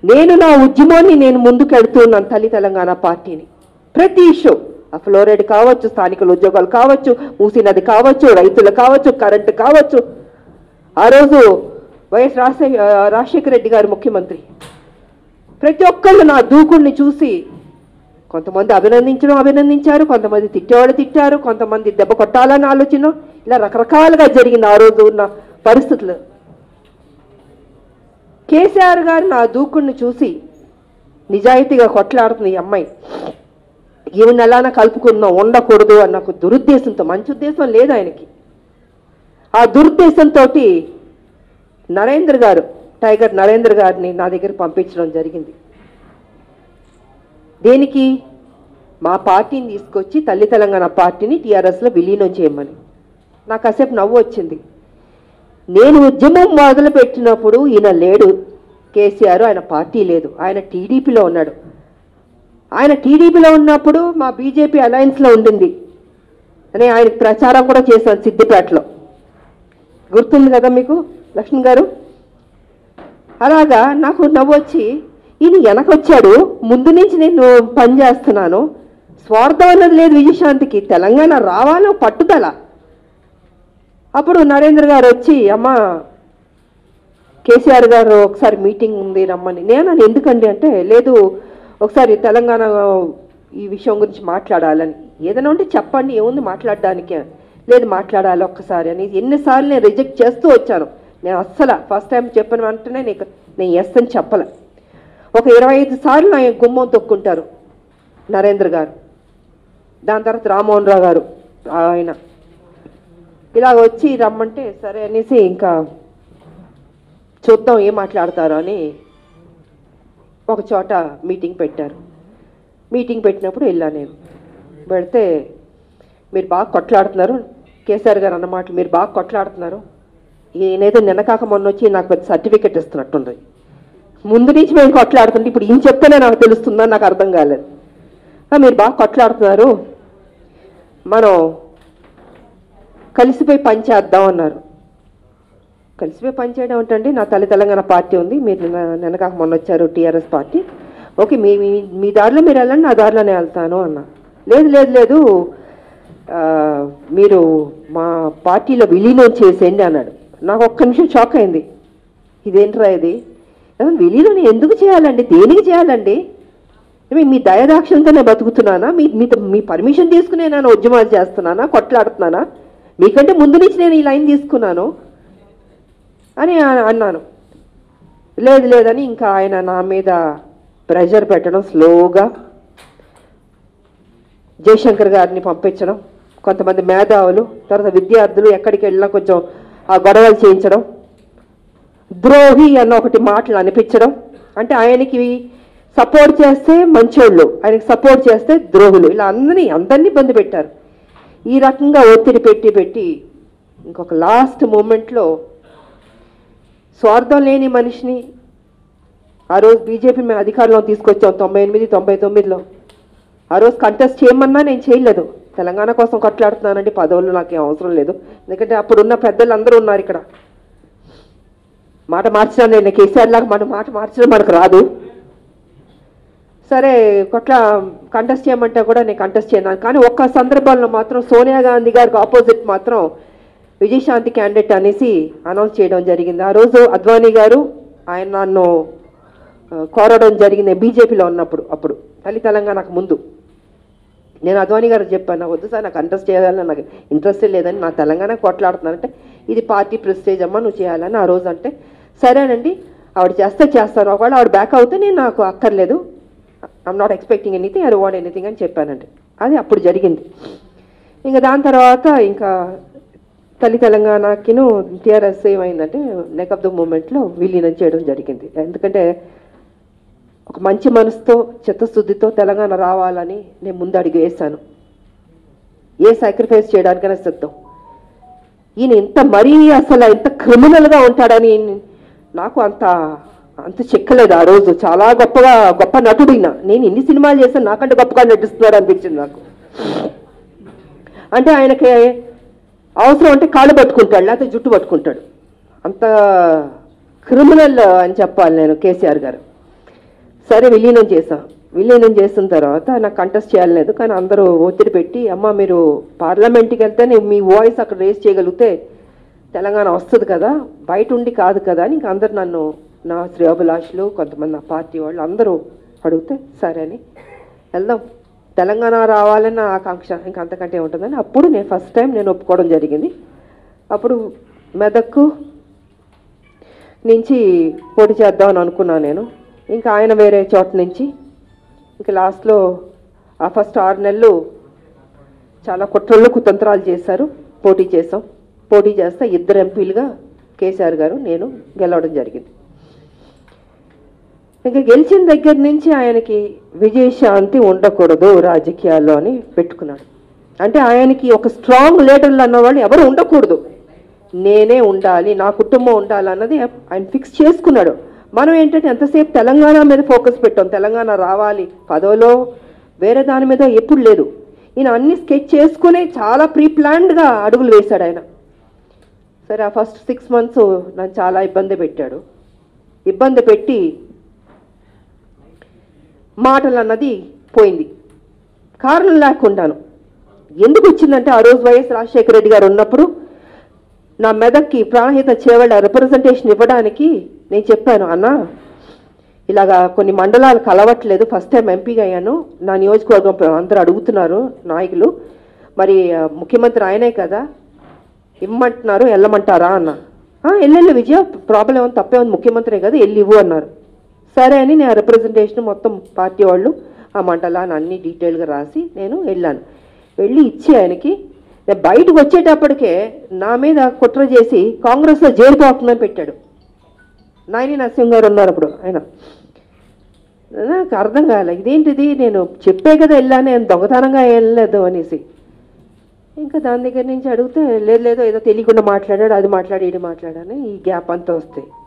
నేను నా ఉద్యమాన్ని నేను ముందుకెడుతున్నాను తల్లి తెలంగాణ పార్టీని ప్రతి ఇష్యూ ఆ ఫ్లోరైడ్ కావచ్చు స్థానికుల ఉద్యోగాలు కావచ్చు మూసీ నది కావచ్చు రైతులు కావచ్చు కరెంటు కావచ్చు ఆ రోజు వైఎస్ రాజశేఖర రాజశేఖర రెడ్డి గారు ముఖ్యమంత్రి ప్రతి ఒక్కళ్ళు నా దూకుడిని చూసి కొంతమంది అభినందించడం అభినందించారు కొంతమంది తిట్టేవాళ్ళు తిట్టారు కొంతమంది దెబ్బ కొట్టాలని ఆలోచన ఇలా రకరకాలుగా జరిగింది ఆ రోజు ఉన్న పరిస్థితులు కేసీఆర్ గారు నా దూకుడిని చూసి నిజాయితీగా కొట్లాడుతుంది ఈ అమ్మాయి ఈమెను ఎలానా కలుపుకుందాం ఉండకూడదు అన్న ఒక దురుద్దేశంతో మంచి ఉద్దేశం లేదు ఆయనకి ఆ దురుద్దేశంతో నరేంద్ర గారు టైగర్ నరేంద్ర గారిని నా దగ్గర పంపించడం జరిగింది దేనికి మా పార్టీని తీసుకొచ్చి తల్లి తెలంగాణ పార్టీని టీఆర్ఎస్లో విలీనం చేయమని నాకు కాసేపు నవ్వు వచ్చింది నేను ఉద్యమం మొదలు పెట్టినప్పుడు ఈయన లేడు కేసీఆర్ ఆయన పార్టీ లేదు ఆయన టీడీపీలో ఉన్నాడు ఆయన టీడీపీలో ఉన్నప్పుడు మా బీజేపీ అలయన్స్లో ఉండింది అని ఆయన ప్రచారం కూడా చేశాను సిద్దిపేటలో గుర్తుంది కదా మీకు లక్ష్మణ్ గారు అలాగా నాకు నవ్వొచ్చి ఈయన వెనకొచ్చాడు ముందు నుంచి నేను పని చేస్తున్నాను స్వార్థం అన్నది లేదు విజయశాంతికి తెలంగాణ రావాలో పట్టుదల అప్పుడు నరేంద్ర గారు వచ్చి అమ్మ కేసీఆర్ గారు ఒకసారి మీటింగ్ ఉంది రమ్మని నేను అని ఎందుకండి అంటే లేదు ఒకసారి తెలంగాణ ఈ విషయం గురించి మాట్లాడాలని ఏదైనా ఉంటే చెప్పండి ఏముంది మాట్లాడడానికి లేదు మాట్లాడాలి ఒక్కసారి అని ఎన్నిసార్లు నేను రిజెక్ట్ చేస్తూ వచ్చాను నేను అస్సలు ఫస్ట్ టైం చెప్పిన వెంటనే నీకు నేను ఎస్ అని చెప్పలే ఒక ఇరవై ఐదు సార్లు నా గుమ్మం తొక్కుంటారు నరేంద్ర గారు దాని తర్వాత రామ్మోహన్ రావు గారు ఆయన ఇలా వచ్చి రమ్మంటే సరే అనేసి ఇంకా చూద్దాం ఏం మాట్లాడతారో అని ఒక చోట మీటింగ్ పెట్టారు మీటింగ్ పెట్టినప్పుడు వెళ్ళాను నేను పెడితే మీరు బాగా కొట్లాడుతున్నారు కేసీఆర్ గారు అన్నమాట మీరు బాగా కొట్లాడుతున్నారు ఈయనేదో నిన్నకాక మొన్న వచ్చి నాకు పెద్ద సర్టిఫికెట్ ఇస్తున్నట్టుంది ముందు నుంచి మేము కొట్లాడుతుంటే ఇప్పుడు ఈయన చెప్తేనే నాకు తెలుస్తుందని నాకు అర్థం కాలేదు "ఆ, మీరు బాగా కొట్లాడుతున్నారు మనం కలిసిపోయి పని చేద్దాం అన్నారు కలిసిపోయి పని చేయడం ఏంటండి నా తల్లి తెలంగాణ పార్టీ ఉంది మీరు నిన్న నిన్నకాక మొన్న వచ్చారు టీఆర్ఎస్ పార్టీ ఓకే మీ మీ- మీ దారిలో మీరు వెళ్ళండి నా దారిలోనే వెళ్తాను అన్నా లేదు లేదు లేదు ఆ, మీరు మా పార్టీలో విలీనం చేసేయండి అన్నాడు నాకు ఒక్క నిమిషం షాక్ అయింది ఇదేంట్రా ఇది ఏమన్నా విలీనం ఎందుకు చేయాలండి దేనికి చేయాలండి ఏమి మీ దయదాక్షిణ్యంతోనే బతుకుతున్నానా మీ మీ మీ పర్మిషన్ తీసుకునే నేను ఉద్యమాలు చేస్తున్నానా కొట్లాడుతున్నానా మీకంటే ముందు నుంచి నేను ఈ లైన్ తీసుకున్నాను అని ఆ- అన్నాను లేదు లేదని ఇంకా ఆయన నా మీద ప్రెషర్ పెట్టడం స్లోగా జయశంకర్ గారిని పంపించడం కొంతమంది మేధావులు తర్వాత విద్యార్థులు ఎక్కడికి వెళ్ళినా కొంచెం ఆ గొడవలు చేయించడం ద్రోహి అన్న ఒకటి మాటలు అనిపించడం అంటే ఆయనకి సపోర్ట్ చేస్తే మంచోళ్ళు ఆయనకి సపోర్ట్ చేస్తే ద్రోహులు ఇలా అందరినీ అందరినీ ఇబ్బంది పెట్టారు ఈ రకంగా ఒత్తిడి పెట్టి పెట్టి ఇంకొక లాస్ట్ మూమెంట్లో స్వార్థం లేని మనిషిని ఆ రోజు బీజేపీ మేము అధికారంలో తీసుకొచ్చాం తొంభై ఎనిమిది తొంభై తొమ్మిదిలో ఆ రోజు కంటెస్ట్ చేయమన్నా నేను చేయలేదు తెలంగాణ కోసం కొట్లాడుతున్నానండి పదవులు నాకేం అవసరం లేదు ఎందుకంటే అప్పుడున్న పెద్దలు అందరూ ఉన్నారు ఇక్కడ మాట మార్చడం నేను కేసీఆర్ లాగా మన మాట మార్చడం మనకు రాదు సరే కొట్ల కంటెస్ట్ చేయమంటే కూడా నేను కంటెస్ట్ చేయను కానీ ఒక్క సందర్భంలో మాత్రం సోనియా గాంధీ గారికి ఆపోజిట్ మాత్రం విజయశాంతి క్యాండిడేట్ అనేసి అనౌన్స్ చేయడం జరిగింది ఆ రోజు అద్వానీ గారు ఆయన నన్ను ఆ, కోరడం జరిగింది బీజేపీలో ఉన్నప్పుడు అప్పుడు తల్లి తెలంగాణకు ముందు నేను అద్వానీ గారు చెప్పాను నాకు వద్దు సార్ నాకు కంటెస్ట్ చేయాలని నాకు ఇంట్రెస్ట్ లేదని నా తెలంగాణ కొట్లాడుతున్నానంటే ఇది పార్టీ ప్రెస్టేజ్ అమ్మా నువ్వు చేయాలని ఆ రోజు అంటే సరేనండి ఆవిడ చేస్తే చేస్తాను ఒకవేళ ఆవిడ బ్యాక్ అవుతే నేను నాకు అక్కర్లేదు I'm not expecting anything I want anything అని చెప్పానండి అది అప్పుడు జరిగింది ఇంకా దాని తర్వాత ఇంకా తల్లి తెలంగాణకిను టీఆర్ఎస్ ఏమైందంటే నెక్ ఆఫ్ ద మూమెంట్లో విలీనం చేయడం జరిగింది ఎందుకంటే ఒక మంచి మనసుతో చిత్తశుద్ధితో తెలంగాణ రావాలని నేను ముందు అడుగు వేశాను ఏ సాక్రిఫైస్ చేయడానికైనా సిద్ధం ఈయన ఇంత మరీ అసలు ఇంత క్రిమినల్గా ఉంటాడని నాకు అంత అంత చెక్కలేదు ఆ రోజు చాలా గొప్పగా గొప్ప నటుడు ఈయన నేను ఎన్ని సినిమాలు చేశాను నాకంటే గొప్పగా నటిస్తున్నాడు అనిపించింది నాకు అంటే ఆయనకి అవసరం అంటే కాళ్ళు పట్టుకుంటాడు లేకపోతే జుట్టు పట్టుకుంటాడు అంత క్రిమినల్ అని చెప్పాలి నేను కేసీఆర్ గారు సరే విలీనం చేసాం విలీనం చేసిన తర్వాత నాకు కంటెస్ట్ చేయలేదు కానీ అందరూ ఒత్తిడి పెట్టి అమ్మ మీరు పార్లమెంట్కి వెళ్తేనే మీ వాయిస్ అక్కడ రేస్ చేయగలిగితే తెలంగాణ వస్తుంది కదా బయట ఉండి కాదు కదా అని ఇంక అందరు నన్ను నా శ్రేయోభిలాషులు కొంతమంది నా పార్టీ వాళ్ళు అందరూ అడిగితే సరే అని వెళ్దాం తెలంగాణ రావాలన్న ఆకాంక్ష ఇంకా అంతకంటే ఉంటుందని అప్పుడు నేను ఫస్ట్ టైం నేను ఒప్పుకోవడం జరిగింది అప్పుడు మెదక్కు నుంచి పోటీ చేద్దామని అనుకున్నాను నేను ఇంకా ఆయన వేరే చోట నుంచి ఇంకా లాస్ట్లో ఆ ఫస్ట్ ఆరు నెలలు చాలా కుట్రలు కుతంత్రాలు చేశారు పోటీ చేసాం పోటీ చేస్తే ఇద్దరు ఎంపీలుగా కేసీఆర్ గారు నేను గెలవడం జరిగింది ఇంకా గెలిచిన దగ్గర నుంచి ఆయనకి విజయశాంతి ఉండకూడదు రాజకీయాల్లో అని పెట్టుకున్నాడు అంటే ఆయనకి ఒక స్ట్రాంగ్ లీడర్లు అన్నవాళ్ళు ఎవరు ఉండకూడదు నేనే ఉండాలి నా కుటుంబం ఉండాలి అన్నది ఆయన ఫిక్స్ చేసుకున్నాడు మనం ఏంటంటే ఎంతసేపు తెలంగాణ మీద ఫోకస్ పెట్టాం తెలంగాణ రావాలి పదవిలో వేరే దాని మీద ఎప్పుడు లేదు ఈయన అన్ని స్కెచ్ చేసుకునే చాలా ప్రీ ప్లాన్డ్గా అడుగులు వేశాడు ఆయన సరే ఆ ఫస్ట్ సిక్స్ మంత్స్ నన్ను చాలా ఇబ్బంది పెట్టాడు ఇబ్బంది పెట్టి మాటలు అన్నది పోయింది కారణం లేకుండాను ఎందుకు వచ్చిందంటే ఆ రోజు వైఎస్ రాజశేఖర రెడ్డి గారు ఉన్నప్పుడు నా మెదక్కి ప్రాణహిత చేవళ్ళ రిప్రజెంటేషన్ ఇవ్వడానికి నేను చెప్పాను అన్న ఇలాగా కొన్ని మండలాలు కలవట్లేదు ఫస్ట్ టైం ఎంపీగా అయ్యాను నా నియోజకవర్గం ప్ర- అందరూ అడుగుతున్నారు నాయకులు మరి ఆ, ముఖ్యమంత్రి ఆయనే కదా ఇమ్మంటున్నారు వెళ్ళమంటారా అన్న "ఆ, వెళ్ళెళ్ళు విజయ ప్రాబ్లం ఏమైనా తప్పే ఉంది ముఖ్యమంత్రి కదా వెళ్ళి ఇవ్వు అన్నారు సరే అని నేను రిప్రజెంటేషన్ మొత్తం పార్టీ వాళ్ళు ఆ మండలాన్ని అన్ని డీటెయిల్గా రాసి నేను వెళ్ళాను వెళ్ళి ఇచ్చి ఆయనకి నేను బయటకు వచ్చేటప్పటికే నా మీద కుట్ర చేసి కాంగ్రెస్లో చేరిపోతుందని పెట్టాడు నాయని నరసింహ గారు ఉన్నారు అప్పుడు ఆయన నాకు అర్థం కాలే ఇదేంటిది నేను చెప్పే కదా వెళ్ళాను నేను దొంగతనంగా వెళ్ళలేదు అనేసి ఇంకా దాని దగ్గర నుంచి అడిగితే లేదు లేదో ఏదో తెలియకుండా మాట్లాడాడు అది మాట్లాడి ఇది మాట్లాడాను ఈ గ్యాప్ అంతా వస్తాయి